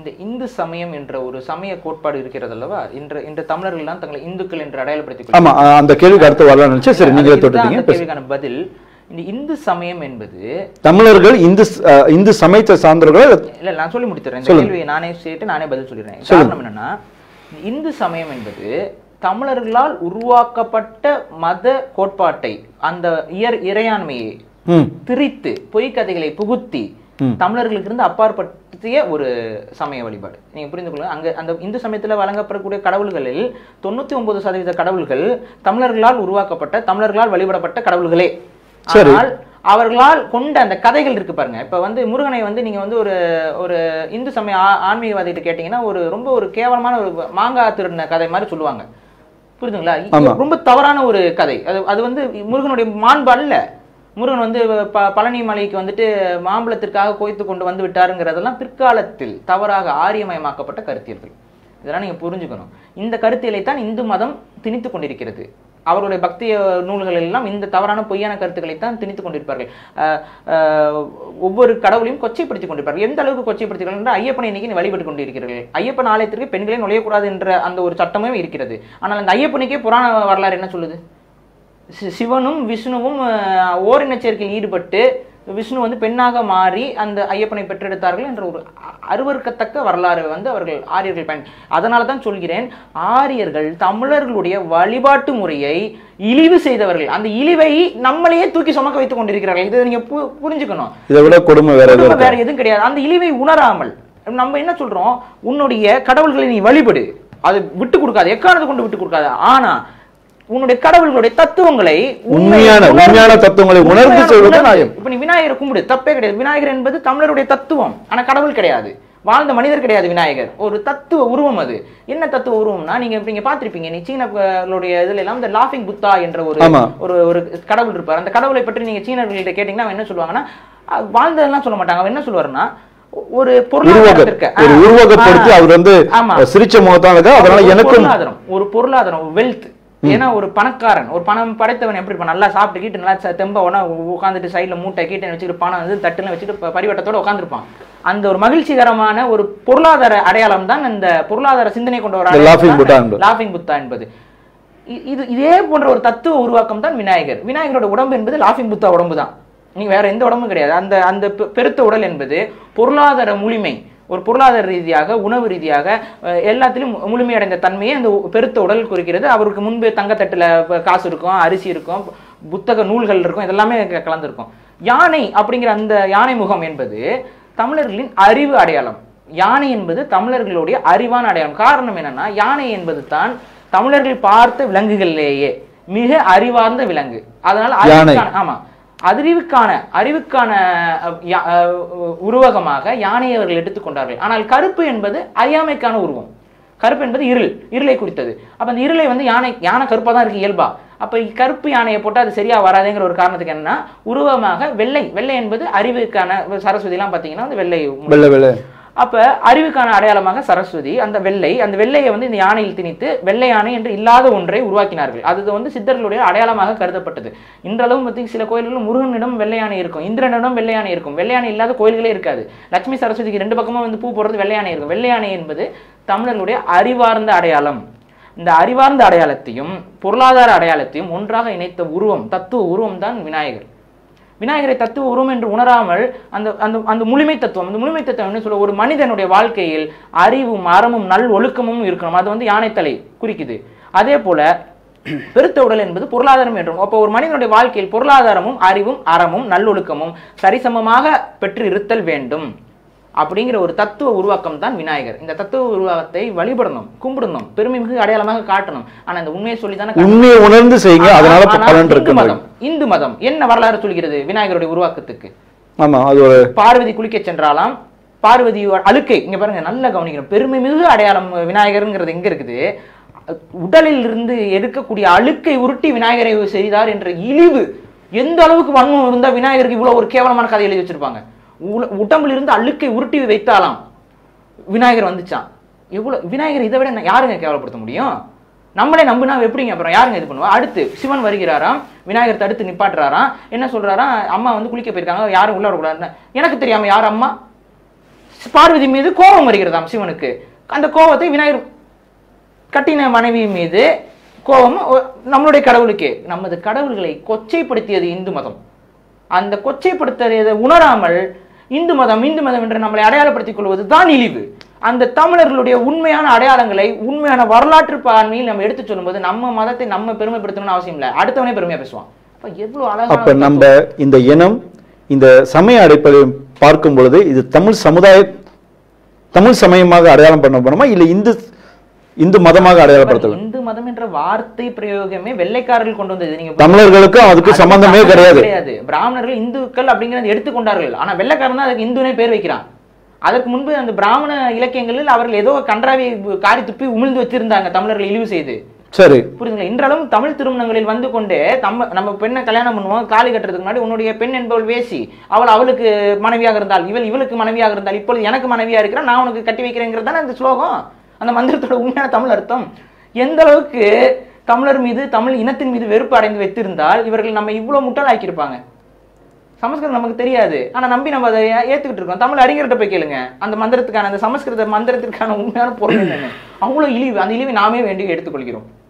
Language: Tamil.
இந்த இந்து சமயம் என்ற ஒரு சமய கோட்பாடு இருக்கிறது அல்லவா இன்று இன்று தமிழர்கள் எல்லாம் தங்களை இந்துக்கள் என்று அடையாளப்படுத்திக் ஆமா அஹ், அந்த கேள்விக்கு அடுத்து வரலாம்னு நினைச்சேன் சரி நீங்களே அதுதான் தொட்டுட்டீங்க அந்த கேள்விக்கான பதில் இந்த இந்து சமயம் என்பது தமிழர்கள் இந்து ஸ்- அஹ், இந்து சமயத்தை சார்ந்தவர்கள் இல்ல நான் சொல்லி முடித்துறேன் இந்த சொல்லுங்க. கேள்வியை நானே கேட்டு நானே பதில் சொல்லிடுறேன் சொல்லுங்க. காரணம் என்னன்னா இந்த இந்து சமயம் என்பது தமிழர்களால் உருவாக்கப்பட்ட மத கோட்பாட்டை அந்த இயற் இறையாண்மையை ம் திரித்து பொய்க்கதைகளை புகுத்தி ம். தமிழர்களுக்கு இருந்து அப்பாற்படுத்திய ஒரு சமய வழிபாடு நீங்க புரிந்து கொள்ளுங்க அங்க அந்த இந்து சமயத்துல வழங்கப்படக்கூடிய கடவுள்களில் தொண்ணூத்தி ஒன்பது சதவீத கடவுள்கள் தமிழர்களால் உருவாக்கப்பட்ட தமிழர்களால் வழிபடப்பட்ட கடவுள்களே சரி. ஆனால் அவர்களால் கொண்ட அந்த கதைகள் இருக்கு பாருங்க இப்ப வந்து முருகனை வந்து நீங்க வந்து ஒரு ஒரு இந்து சமய ஆ- ஆன்மீகவாதிகிட்ட கேட்டீங்கன்னா ஒரு ரொம்ப ஒரு கேவலமான ஒரு மாங்காய் திருடின கதை மாதிரி சொல்லுவாங்க புரியுதுங்களா ஆமா. ரொம்ப தவறான ஒரு கதை அது அது வந்து முருகனுடைய மாண்பு அல்ல முருகன் வந்து ப பழனி மலைக்கு வந்துட்டு மாம்பழத்திற்காக கோய்த்து கொண்டு வந்து விட்டாருங்கிறதெல்லாம் பிற்காலத்தில் தவறாக ஆரியமயமாக்கப்பட்ட கருத்தியல்கள் இதெல்லாம் நீங்க புரிஞ்சுக்கணும் இந்த கருத்தியலை தான் இந்து மதம் திணித்து கொண்டிருக்கிறது அவருடைய பக்திய நூல்கள் எல்லாம் இந்த தவறான பொய்யான கருத்துக்களை தான் திணித்து கொண்டிருப்பார்கள் அஹ், அஹ், ஒவ்வொரு கடவுளையும் கொச்சைப்படுத்திக் கொண்டிருப்பார்கள் எந்த அளவுக்கு கொச்சைப்படுத்துகிறார்கள் என்றால் ஐயப்பனை இன்னைக்கு நீ வழிபட்டு கொண்டிருக்கிறீர்கள் ஐயப்பன் ஆலயத்திற்கு பெண்களே நுழையக்கூடாது என்ற அந்த ஒரு சட்டமும் இருக்கிறது ஆனால் அந்த ஐயப்பனுக்கே புராண வரலாறு என்ன சொல்லுது சி- சிவனும் விஷ்ணுவும் அஹ், ஓரினச் சேர்க்கையில் ஈடுபட்டு விஷ்ணு வந்து பெண்ணாக மாறி அந்த ஐயப்பனை பெற்றெடுத்தார்கள் என்ற ஒரு அ- அருவருக்கத்தக்க வரலாறு வந்து அவர்கள் ஆரியர்கள் பயன் அதனால தான் சொல்கிறேன் ஆரியர்கள் தமிழர்களுடைய வழிபாட்டு முறையை இழிவு செய்தவர்கள் அந்த இழிவை நம்மளையே தூக்கி சுமக்க வைத்துக் கொண்டிருக்கிறார்கள் இதை நீங்க பு- புரிஞ்சுக்கணும் இதை விட கொடுமை வேற எதுவும் கொடுமை இருக்கா? வேற எதுவும் கிடையாது அந்த இழிவை உணராமல் நம்ம என்ன சொல்றோம் உன்னுடைய கடவுள்களை நீ வழிபடு அது விட்டு கொடுக்காது எக்காரணத்தை கொண்டு விட்டு கொடுக்காது ஆனா உன்னுடைய கடவுள்களுடைய தத்துவங்களை உண்மையான உணர்ந்து- உண்மையான தத்துவங்களை உணர்ந்து உண்மையான சொல்வது உணர்ந்து. நியாயம் இப்ப நீ விநாயகரை கும்பிடு தப்பே கிடையாது விநாயகர் என்பது தமிழருடைய தத்துவம் ஆனா கடவுள் கிடையாது வாழ்ந்த மனிதர் கிடையாது விநாயகர் ஒரு தத்துவ உருவம் அது என்ன தத்துவ உருவம்னா நீங்க இப்ப நீங்க பாத்திருப்பீங்க நீ சீனர்களுடைய இதுல எல்லாம் இந்த லாஃபிங் புத்தா என்ற ஒரு ஆமா. ஒரு ஒரு கடவுள் இருப்பார் அந்த கடவுளை பற்றி நீங்க சீனர்கள்ட்ட கேட்டீங்கன்னா அவன் என்ன சொல்லுவாங்கன்னா அஹ், வாழ்ந்ததெல்லாம் சொல்ல மாட்டாங்க அவன் என்ன சொல்லுவாருன்னா ஒரு உருவக பொருளாதாரத்திற்கு ஒரு ஆ, உருவகப்படுத்தி ஆ, அவர் வந்து ஆமா. சிரிச்ச முகத்தான் இருக்கா அதனால ஒரு எனக்கும் பொருளாதாரம் ஒரு பொருளாதாரம் வெல்த் ஏன்னா ஒரு பணக்காரன் ஒரு பணம் படைத்தவன் எப்படி இருப்பான் நல்லா சாப்பிட்டு கீட்டு நல்லா ச- தெம்ப உடனே உட்காந்துட்டு சைடுல மூட்டை கீட்டை வச்சுட்டு பணம் வந்து தட்டுல வச்சுட்டு ப- பரிவட்டத்தோட உட்காந்துருப்பான் அந்த ஒரு மகிழ்ச்சிகரமான ஒரு பொருளாதார அடையாளம் தான் இந்த பொருளாதார சிந்தனை கொண்ட ஒரு The laughing அடையாளம் Buddha தான் என்பது. லாஃபிங் புத்தா என்பது இ- இது இதே போன்ற ஒரு தத்துவ உருவாக்கம் தான் விநாயகர் விநாயகரோட உடம்பு என்பது லாஃபிங் புத்தா உடம்பு தான் நீங்க வேற எந்த உடம்பும் கிடையாது அந்த அந்த பெ- பெருத்த உடல் என்பது பொருளாதார முழுமை ஒரு பொருளாதார ரீதியாக உணவு ரீதியாக அஹ், எல்லாத்திலும் மு- முழுமையடைந்த தன்மையை அந்த உ- பெருத்த உடல் குறிக்கிறது அவருக்கு முன்பு தங்கத்தட்டுல ப- காசு இருக்கும் அரிசி இருக்கும் புத்தக நூல்கள் இருக்கும் இதெல்லாமே க- கலந்திருக்கும் யானை அப்படிங்கிற அந்த யானை முகம் என்பது தமிழர்களின் அறிவு அடையாளம் யானை என்பது தமிழர்களுடைய அறிவான அடையாளம் காரணம் என்னன்னா யானை என்பது தான் தமிழர்கள் பார்த்த விலங்குகளிலேயே மிக அறிவார்ந்த விலங்கு அதனால யானை. அறிவுக்கான- ஆமா அறிவுக்கான அறிவுக்கான அஹ், யா- அஹ், உருவகமாக யானையை அவர்கள் எடுத்துக்கொண்டார்கள் ஆனால் கருப்பு என்பது அறியாமைக்கான உருவம் கருப்பு என்பது இருள் இருளை குறித்தது அப்ப அந்த இருளை வந்து யானை யானை கருப்பா தான் இருக்கு இயல்பா அப்ப கருப்பு யானையை போட்டா அது சரியா வராதுங்கிற ஒரு காரணத்துக்கு என்னன்னா உருவமாக வெள்ளை வெள்ளை என்பது அறிவுக்கான சரஸ்வதி எல்லாம் பாத்தீங்கன்னா வந்து வெள்ளை வெள்ள வெள்ள அப்ப அறிவுக்கான அடையாளமாக சரஸ்வதி அந்த வெள்ளை அந்த வெள்ளையை வந்து இந்த யானையில் திணித்து வெள்ளை யானை என்று இல்லாத ஒன்றை உருவாக்கினார்கள் அது வந்து சித்தர்களுடைய அடையாளமாக கருதப்பட்டது இன்றளவும் பத்தி சில கோயில்களில் முருகனிடம் வெள்ளை யானை இருக்கும் இந்திரனிடம் வெள்ளை யானை இருக்கும் வெள்ளை யானை இல்லாத கோயில்களே இருக்காது லட்சுமி சரஸ்வதிக்கு ரெண்டு பக்கமும் வந்து பூ போடுறது வெள்ளை யானை இருக்கும் வெள்ளை யானை என்பது தமிழர்களுடைய அறிவார்ந்த அடையாளம் இந்த அறிவார்ந்த அடையாளத்தையும் பொருளாதார அடையாளத்தையும் ஒன்றாக இணைத்த உருவம் தத்துவ உருவம் தான் விநாயகர் விநாயகரை தத்துவ உருவம் என்று உணராமல் அந்த அந்த அந்த முழுமை தத்துவம் அந்த முழுமை தத்துவம் என்ன சொல்ல ஒரு மனிதனுடைய வாழ்க்கையில் அறிவும் அறமும் நல் ஒழுக்கமும் இருக்கணும் அது வந்து யானைத்தலை குறிக்குது அதே போல பெருத்த உடல் என்பது பொருளாதாரம் என்றும் அப்போ ஒரு மனிதனுடைய வாழ்க்கையில் பொருளாதாரமும் அறிவும் அறமும் நல்லொழுக்கமும் சரிசமமாக பெற்று இருத்தல் வேண்டும் அப்படிங்கிற ஒரு தத்துவ உருவாக்கம் தான் விநாயகர் இந்த தத்துவ உருவாக்கத்தை வழிபடணும் கும்பிடணும் பெருமை மிகு அடையாளமாக காட்டணும் ஆனா இந்த உண்மையை சொல்லி தானே உண்மையை உணர்ந்து செய்யுங்க அதனால ஆனால் பலன் இந்து இருக்கு மதம் இந்து மதம் என்ன வரலாறு சொல்கிறது விநாயகருடைய உருவாக்கத்துக்கு ஆமா அது ஒரு பார்வதி குளிக்க சென்றாலாம் பார்வதி அழுக்கை இங்க பாருங்க நல்லா கவனிக்கணும் பெருமை மிகு அடையாளம் விநாயகருங்கிறது எங்க இருக்குது உடலில் இருந்து எடுக்கக்கூடிய அழுக்கை உருட்டி விநாயகரை செய்தார் என்ற இழிவு எந்த அளவுக்கு வன்மம் இருந்தா விநாயகருக்கு இவ்வளவு ஒரு கேவலமான கதை எழுதி வச்சிருப்பாங்க உல- உடம்பில் இருந்து அழுக்கை உருட்டி வைத்தாலாம் விநாயகர் வந்துச்சான் எவ்வளவு விநாயகர் இதை விட என்ன- யாருங்க கேவலப்படுத்த முடியும் நம்மளே நம்பினா எப்படிங்க அப்புறம் யாருங்க இது பண்ணுவா அடுத்து சிவன் வருகிறாராம் விநாயகர் தடுத்து நிப்பாட்டுறாராம் என்ன சொல்றாராம் அம்மா வந்து குளிக்க போயிருக்காங்க யாரும் உள்ள வரக்கூடாதுன்னு எனக்கு தெரியாம யார் அம்மா பார்வதி மீது கோபம் வருகிறதாம் சிவனுக்கு அந்த கோபத்தை விநாயகர் கட்டின மனைவி மீது கோபம் ஒ- நம்மளுடைய கடவுளுக்கே நமது கடவுள்களை கொச்சைப்படுத்தியது இந்து மதம் அந்த கொச்சைப்படுத்தியதை உணராமல் இந்து மதம் இந்து மதம் என்று நம்மளை அடையாளப்படுத்திக் கொள்வது தான் இழிவு அந்த தமிழர்களுடைய உண்மையான அடையாளங்களை உண்மையான வரலாற்று பான்மையில் நம்ம எடுத்து சொல்லும்போது நம்ம மதத்தை நம்ம பெருமைப்படுத்தணும்னு அவசியம் இல்லை அடுத்தவனே பெருமையா பேசுவான் அப்ப எவ்வளவு அப்ப அழகான நம்ம இந்த இனம் இந்த சமய அடிப்படை பார்க்கும் பொழுது இது தமிழ் சமுதாய தமிழ் சமயமாக அடையாளம் பண்ணப்படுமா இல்ல இந்து இந்து மதமாக அடையாளப்படுத்த வேண்டும் இந்து மதம் என்ற வார்த்தை பிரயோகமே வெள்ளைக்காரர்கள் கொண்டு வந்தது நீங்க தமிழர்களுக்கும் அதுக்கு அதுக்கு சம்பந்தமே சம்பந்தமே கிடையாது கிடையாது பிராமணர்கள் இந்துக்கள் அப்படிங்கறத எடுத்துக்கொண்டார்கள் ஆனா வெள்ளைக்காரன் தான் அதுக்கு இந்துனே பேர் வைக்கிறான் அதற்கு முன்பு அந்த பிராமண இலக்கியங்களில் அவர்கள் ஏதோ கன்றாவி காரி துப்பி உமிழ்ந்து வச்சிருந்தாங்க தமிழர்கள் இழிவு செய்து சரி புரியுதுங்களா இன்றளவும் தமிழ் திருமணங்களில் வந்து கொண்டு நம்ம நம்ம பெண்ணை கல்யாணம் பண்ணுவோம் தாலி கட்டுறதுக்கு முன்னாடி உன்னுடைய பெண் என்பவள் வேசி அவள் அவளுக்கு மனைவியாக இருந்தால் இவள் இவளுக்கு மனைவியாக இருந்தால் இப்பொழுது எனக்கு மனைவியா இருக்கிறா நான் உனக்கு கட்டி வைக்கிறேங்கிறது தானே அந்த ஸ்லோகம் அந்த மந்திரத்தோட உண்மையான தமிழ் அர்த்தம் எந்த அளவுக்கு தமிழர் மீது தமிழ் இனத்தின் மீது வெறுப்பு அடைந்து வைத்திருந்தால் இவர்கள் நம்ம இவ்வளவு முட்டாளாக்கியிருப்பாங்க சமஸ்கிருதம் நமக்கு தெரியாது ஆனா நம்பி நம்ம அதை ஏ- ஏத்துக்கிட்டு இருக்கோம் தமிழ் அறிஞர்கிட்ட போய் கேளுங்க அந்த மந்திரத்துக்கான அந்த சமஸ்கிருத மந்திரத்திற்கான உண்மையான பொருள் என்னன்னு அவ்வளவு இழிவு அந்த இழிவை நாமே வேண்டி எடுத்துக்கொள்கிறோம்